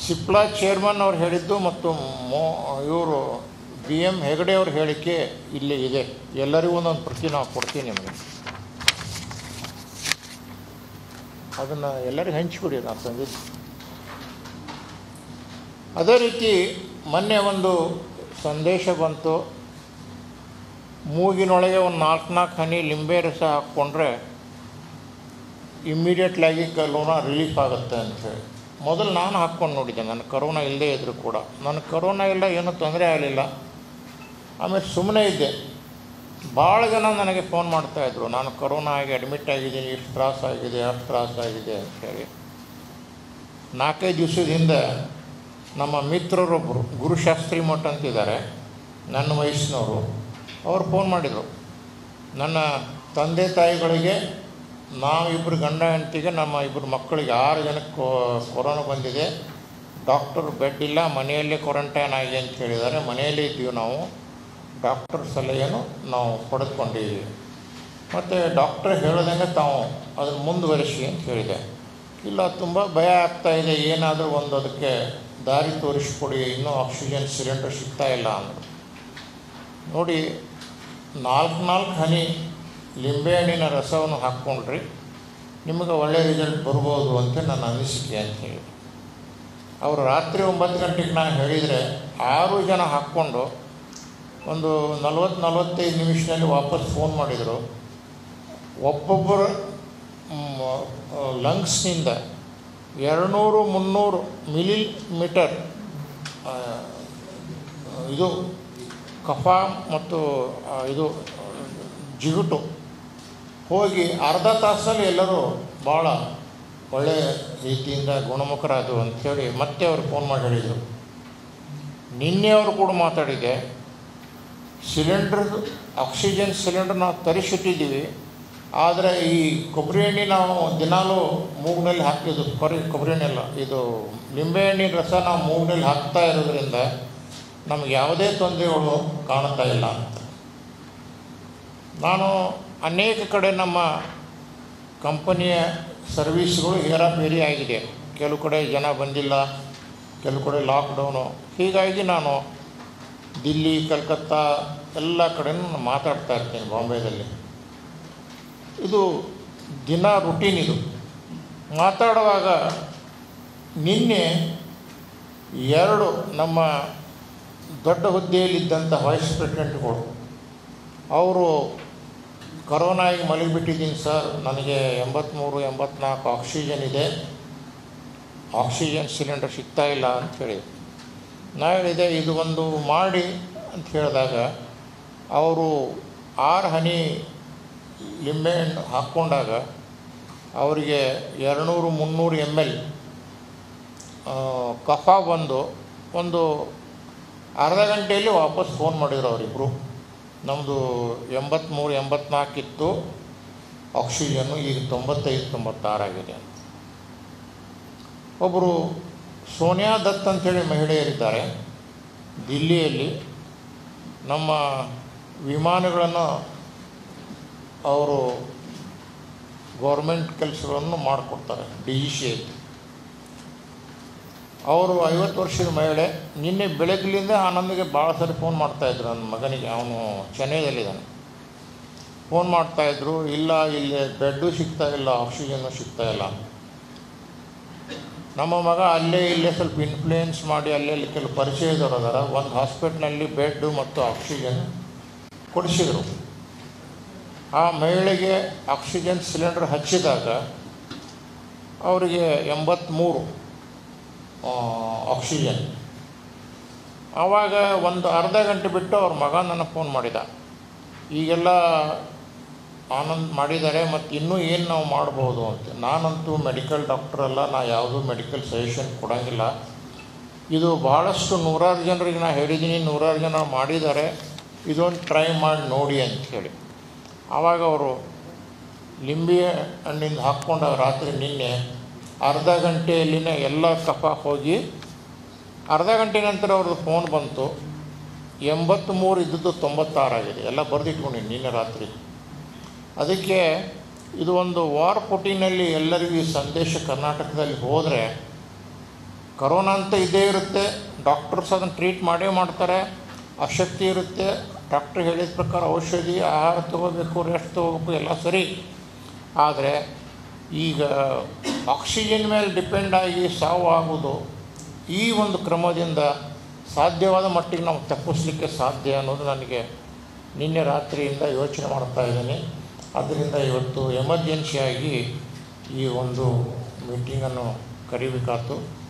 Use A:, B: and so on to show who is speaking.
A: Cipla chairman ಅವ್ರು ಹೇಳಿದ್ದು ಮತ್ತು ಮೋ ಇವರು ಬಿ ಎಮ್ ಹೆಗಡೆ ಅವ್ರ ಹೇಳಿಕೆ ಇಲ್ಲಿ ಇದೆ ಎಲ್ಲರಿಗೂ ಒಂದೊಂದು ಪ್ರತಿ ನಾವು ಕೊಡ್ತೀನಿ ನಿಮಗೆ ಅದನ್ನು ಎಲ್ಲರಿಗೂ ಹಂಚಿಕೊಡಿ ನಾನು ತಂದಿದ್ದು ಅದೇ ರೀತಿ ಮೊನ್ನೆ ಒಂದು ಸಂದೇಶ ಬಂತು ಮೂಗಿನೊಳಗೆ ಒಂದು ನಾಲ್ಕು ನಾಲ್ಕು ಹನಿ ಲಿಂಬೆ ರಸ ಹಾಕ್ಕೊಂಡ್ರೆ ಇಮ್ಮಿಡಿಯೇಟ್ಲಾಗಿ ಕರೋನಾ ರಿಲೀಫ್ ಆಗುತ್ತೆ ಅಂಥೇಳಿ ಮೊದಲು ನಾನು ಹಾಕ್ಕೊಂಡು ನೋಡಿದ್ದೆ ನನಗೆ ಕರೋನಾ ಇಲ್ಲದೇ ಇದ್ದರೂ ಕೂಡ ನನಗೆ ಕರೋನಾ ಇಲ್ಲ ಏನೂ ತೊಂದರೆ ಆಗಲಿಲ್ಲ ಆಮೇಲೆ ಸುಮ್ಮನೆ ಇದ್ದೆ ಭಾಳ ಜನ ನನಗೆ ಫೋನ್ ಮಾಡ್ತಾಯಿದ್ರು ನಾನು ಕರೋನಾ ಆಗಿ ಅಡ್ಮಿಟ್ ಆಗಿದ್ದೀನಿ ಇಷ್ಟು ತ್ರಾಸ ಆಗಿದೆ ಅಷ್ಟು ತ್ರಾಸ ಆಗಿದೆ ಅಂಥೇಳಿ ನಾಲ್ಕೈದು ದಿವಸದ ಹಿಂದೆ ನಮ್ಮ ಮಿತ್ರರೊಬ್ಬರು ಗುರುಶಾಸ್ತ್ರಿ ಮಠ ಅಂತಿದ್ದಾರೆ ನನ್ನ ವಯಸ್ಸಿನವರು ಅವ್ರು ಫೋನ್ ಮಾಡಿದರು ನನ್ನ ತಂದೆ ತಾಯಿಗಳಿಗೆ ನಾವಿಬ್ಬರು ಗಂಡ ಹೆಂಡತಿಗೆ ನಮ್ಮ ಇಬ್ಬರು ಮಕ್ಕಳಿಗೆ ಆರು ಜನಕ್ಕೆ ಕೊ- ಕೊರೋನಾ ಬಂದಿದೆ ಡಾಕ್ಟರ್ ಬೆಡ್ ಇಲ್ಲ ಮನೆಯಲ್ಲೇ ಕ್ವಾರಂಟೈನ್ ಆಗಿ ಅಂತ ಹೇಳಿದ್ದಾರೆ ಮನೆಯಲ್ಲೇ ಇದ್ದೀವಿ ನಾವು ಡಾಕ್ಟರ್ ಸಲಹೆಯನ್ನು ನಾವು ಪಡೆದುಕೊಂಡಿದ್ದೀವಿ ಮತ್ತು ಡಾಕ್ಟರ್ ಹೇಳೋದಂಗೆ ತಾವು ಅದನ್ನು ಮುಂದುವರಿಸಿ ಅಂತ ಹೇಳಿದೆ ಇಲ್ಲ ತುಂಬ ಭಯ ಆಗ್ತಾ ಇದೆ ಏನಾದರೂ ಒಂದು ಅದಕ್ಕೆ ದಾರಿ ತೋರಿಸ್ಕೊಡಿ ಇನ್ನೂ ಆಕ್ಸಿಜನ್ ಸಿಲಿಂಡರ್ ಸಿಗ್ತಾ ಇಲ್ಲ ಅಂದರು ನೋಡಿ ನಾಲ್ಕು ನಾಲ್ಕು ಹನಿ ಲಿಂಬೆಹಣ್ಣಿನ ರಸವನ್ನು ಹಾಕ್ಕೊಂಡ್ರಿ ನಿಮಗೆ ಒಳ್ಳೆ ರಿಸಲ್ಟ್ ಬರ್ಬೋದು ಅಂತ ನನ್ನ ಅನಿಸಿಕೆ ಅಂತ ಹೇಳಿ ಅವರು ರಾತ್ರಿ ಒಂಬತ್ತು ಗಂಟೆಗೆ ನಾನು ಹೇಳಿದರೆ ಆರು ಜನ ಹಾಕ್ಕೊಂಡು ಒಂದು ನಲ್ವತ್ತು ನಲ್ವತ್ತೈದು ನಿಮಿಷದಲ್ಲಿ ವಾಪಸ್ ಫೋನ್ ಮಾಡಿದರು ಒಬ್ಬೊಬ್ಬರ ಲಂಗ್ಸ್ನಿಂದ ಎರಡುನೂರು ಮುನ್ನೂರು ಮಿಲಿ ಮೀಟರ್ ಆ, ಇದು ಕಫ ಮತ್ತು ಆ, ಇದು ಆ, ಜಿಗುಟು ಹೋಗಿ ಅರ್ಧ ತಾಸಲ್ಲಿ ಎಲ್ಲರೂ ಭಾಳ ಒಳ್ಳೆಯ ರೀತಿಯಿಂದ ಗುಣಮುಖರಾದರು ಅಂಥೇಳಿ ಮತ್ತೆ ಅವರು ಫೋನ್ ಮಾಡಿ ಹೇಳಿದರು ನಿನ್ನೆ ಅವರು ಕೂಡ ಮಾತಾಡಿದೆ ಸಿಲಿಂಡ್ರ್ ಆಕ್ಸಿಜನ್ ಸಿಲಿಂಡರ್ ನಾವು ತರಿಸಿಟ್ಟಿದ್ದೀವಿ ಆದರೆ ಈ ಕೊಬ್ಬರಿ ಎಣ್ಣೆ ನಾವು ದಿನಾಲೂ ಮೂಗಿನಲ್ಲಿ ಹಾಕಿದ್ದು ಕೊರಿ ಕೊಬ್ಬರಿ ಎಣ್ಣೆ ಅಲ್ಲ ಇದು ನಿಂಬೆಹಣ್ಣಿನ ರಸ ನಾವು ಮೂಗಿನಲ್ಲಿ ಹಾಕ್ತಾ ಇರೋದ್ರಿಂದ ನಮಗೆ ಯಾವುದೇ ತೊಂದರೆಗಳು ಕಾಣ್ತಾ ಇಲ್ಲ ಅಂತ ನಾನು ಅನೇಕ ಕಡೆ ನಮ್ಮ ಕಂಪನಿಯ ಸರ್ವೀಸ್ಗಳು ಹೇರಾಪೇರಿ ಆಗಿದೆ ಕೆಲವು ಕಡೆ ಜನ ಬಂದಿಲ್ಲ ಕೆಲವು ಕಡೆ ಲಾಕ್ಡೌನು ಹೀಗಾಗಿ ನಾನು ದಿಲ್ಲಿ ಕಲ್ಕತ್ತಾ ಎಲ್ಲ ಕಡೆನೂ ನಾನು ಮಾತಾಡ್ತಾ ಇರ್ತೀನಿ ಬಾಂಬೆದಲ್ಲಿ ಇದು ದಿನ ರುಟೀನ್ ಇದು ಮಾತಾಡುವಾಗ ನಿನ್ನೆ ಎರಡು ನಮ್ಮ ದೊಡ್ಡ ಹುದ್ದೆಯಲ್ಲಿದ್ದಂಥ ವೈಸ್ ಪ್ರೆಸಿಡೆಂಟ್ಗಳು ಅವರು ಕರೋನಾಗಿ ಮಲಗಿಬಿಟ್ಟಿದ್ದೀನಿ ಸರ್ ನನಗೆ ಎಂಬತ್ತ್ಮೂರು ಎಂಬತ್ನಾಲ್ಕು ಆಕ್ಸಿಜನ್ ಇದೆ ಆಕ್ಸಿಜನ್ ಸಿಲಿಂಡರ್ ಸಿಗ್ತಾ ಇಲ್ಲ ಅಂತ ಹೇಳಿ ನಾ ಹೇಳಿದೆ ಇದು ಒಂದು ಮಾಡಿ ಅಂತ ಹೇಳಿದಾಗ ಅವರು ಆರು ಹನಿ ಲಿಂಬೆಹಣ್ಣು ಹಾಕ್ಕೊಂಡಾಗ ಅವರಿಗೆ ಎರಡುನೂರು ಮುನ್ನೂರು ಎಮ್ ಎಲ್ ಕಫ ಬಂದು ಒಂದು ಅರ್ಧ ಗಂಟೆಯಲ್ಲಿ ವಾಪಸ್ ಫೋನ್ ಮಾಡಿದ್ರು ಅವರಿಬ್ಬರು ನಮ್ಮದು ಎಂಬತ್ತ್ಮೂರು ಎಂಬತ್ನಾಲ್ಕು ಇತ್ತು ಆಕ್ಸಿಜನ್ನು ಈಗ ತೊಂಬತ್ತೈದು ತೊಂಬತ್ತಾರಾಗಿದೆ ಅಂತ ಒಬ್ಬರು ಸೋನಿಯಾ ದತ್ ಅಂಥೇಳಿ ಮಹಿಳೆಯರಿದ್ದಾರೆ ದಿಲ್ಲಿಯಲ್ಲಿ ನಮ್ಮ ವಿಮಾನಗಳನ್ನು ಅವರು ಗೌರ್ಮೆಂಟ್ ಕೆಲಸಗಳನ್ನು ಮಾಡಿಕೊಡ್ತಾರೆ ಡಿ ಇ ಸಿ ಐತಿ ಅವರು ಐವತ್ತು ವರ್ಷದ ಮಹಿಳೆ ನಿನ್ನೆ ಬೆಳಗ್ಲಿಂದ ಆನಂದಿಗೆ ಭಾಳ ಸರಿ ಫೋನ್ ಮಾಡ್ತಾಯಿದ್ರು ನನ್ನ ಮಗನಿಗೆ ಅವನು ಚೆನ್ನೈದಲ್ಲಿದ್ದಾನೆ ಫೋನ್ ಮಾಡ್ತಾಯಿದ್ರು ಇಲ್ಲ ಇಲ್ಲಿ ಬೆಡ್ಡು ಸಿಗ್ತಾ ಇಲ್ಲ ಆಕ್ಸಿಜನ್ನು ಸಿಗ್ತಾ ಇಲ್ಲ ನಮ್ಮ ಮಗ ಅಲ್ಲೇ ಇಲ್ಲೇ ಸ್ವಲ್ಪ ಇನ್ಫ್ಲೂಯೆನ್ಸ್ ಮಾಡಿ ಅಲ್ಲೇ ಇಲ್ಲಿ ಕೆಲವು ಪರಿಚಯದವರು ಅದಾರ ಒಂದು ಹಾಸ್ಪಿಟ್ಲಲ್ಲಿ ಬೆಡ್ಡು ಮತ್ತು ಆಕ್ಸಿಜನ್ ಕೊಡಿಸಿದರು ಆ ಮಹಿಳೆಗೆ ಆಕ್ಸಿಜನ್ ಸಿಲಿಂಡರ್ ಹಚ್ಚಿದಾಗ ಅವರಿಗೆ ಎಂಬತ್ತ್ಮೂರು ಆಕ್ಸಿಜನ್ ಆವಾಗ ಒಂದು ಅರ್ಧ ಗಂಟೆ ಬಿಟ್ಟು ಅವ್ರ ಮಗ ನನ್ನ ಫೋನ್ ಮಾಡಿದ ಈಗೆಲ್ಲ ಆನಂದ್ ಮಾಡಿದ್ದಾರೆ ಮತ್ತು ಇನ್ನೂ ಏನು ನಾವು ಮಾಡ್ಬೋದು ಅಂತ ನಾನಂತೂ ಮೆಡಿಕಲ್ ಡಾಕ್ಟರ್ ಅಲ್ಲ ನಾ ಯಾವುದೂ ಮೆಡಿಕಲ್ ಸಜೆಷನ್ ಕೊಡೋಂಗಿಲ್ಲ ಇದು ಭಾಳಷ್ಟು ನೂರಾರು ಜನರಿಗೆ ನಾ ಹೇಳಿದ್ದೀನಿ ನೂರಾರು ಜನ ಮಾಡಿದ್ದಾರೆ ಇದೊಂದು ಟ್ರೈ ಮಾಡಿ ನೋಡಿ ಅಂತ ಹೇಳಿ ಆವಾಗ ಅವರು ಲಿಂಬೆ ಹಣ್ಣಿಂದ ಹಾಕ್ಕೊಂಡು ರಾತ್ರಿ ನಿನ್ನೆ ಅರ್ಧ ಗಂಟೆಯಲ್ಲಿನ ಎಲ್ಲ ಕಫ ಹೋಗಿ ಅರ್ಧ ಗಂಟೆ ನಂತರ ಅವ್ರದ್ದು ಫೋನ್ ಬಂತು ಎಂಬತ್ತ್ಮೂರು ಇದ್ದದ್ದು ತೊಂಬತ್ತಾರಾಗಿದೆ ಎಲ್ಲ ಬರೆದಿಟ್ಕೊಂಡು ನಿನ್ನೆ ರಾತ್ರಿ ಅದಕ್ಕೆ ಇದು ಒಂದು ವಾರ್ ಪುಟಿನಲ್ಲಿ ಎಲ್ಲರಿಗೂ ಈ ಸಂದೇಶ ಕರ್ನಾಟಕದಲ್ಲಿ ಹೋದರೆ ಕರೋನಾ ಅಂತ ಇದ್ದೇ ಇರುತ್ತೆ ಡಾಕ್ಟರ್ಸ್ ಅದನ್ನು ಟ್ರೀಟ್ ಮಾಡೇ ಮಾಡ್ತಾರೆ ಅಶಕ್ತಿ ಇರುತ್ತೆ ಡಾಕ್ಟ್ರ್ ಹೇಳಿದ ಪ್ರಕಾರ ಔಷಧಿ ಆಹಾರ ತೊಗೋಬೇಕು ರೆಸ್ಟ್ ತೊಗೋಬೇಕು ಎಲ್ಲ ಸರಿ ಆದರೆ ಈಗ ಆಕ್ಸಿಜನ್ ಮೇಲೆ ಡಿಪೆಂಡ್ ಆಗಿ ಸಾವು ಆಗೋದು ಈ ಒಂದು ಕ್ರಮದಿಂದ ಸಾಧ್ಯವಾದ ಮಟ್ಟಿಗೆ ನಾವು ತಪ್ಪಿಸ್ಲಿಕ್ಕೆ ಸಾಧ್ಯ ಅನ್ನೋದು ನನಗೆ ನಿನ್ನೆ ರಾತ್ರಿಯಿಂದ ಯೋಚನೆ ಮಾಡ್ತಾ ಇದ್ದೀನಿ ಅದರಿಂದ ಇವತ್ತು ಎಮರ್ಜೆನ್ಸಿಯಾಗಿ ಈ ಒಂದು ಮೀಟಿಂಗನ್ನು ಕರಿಬೇಕಾಯ್ತು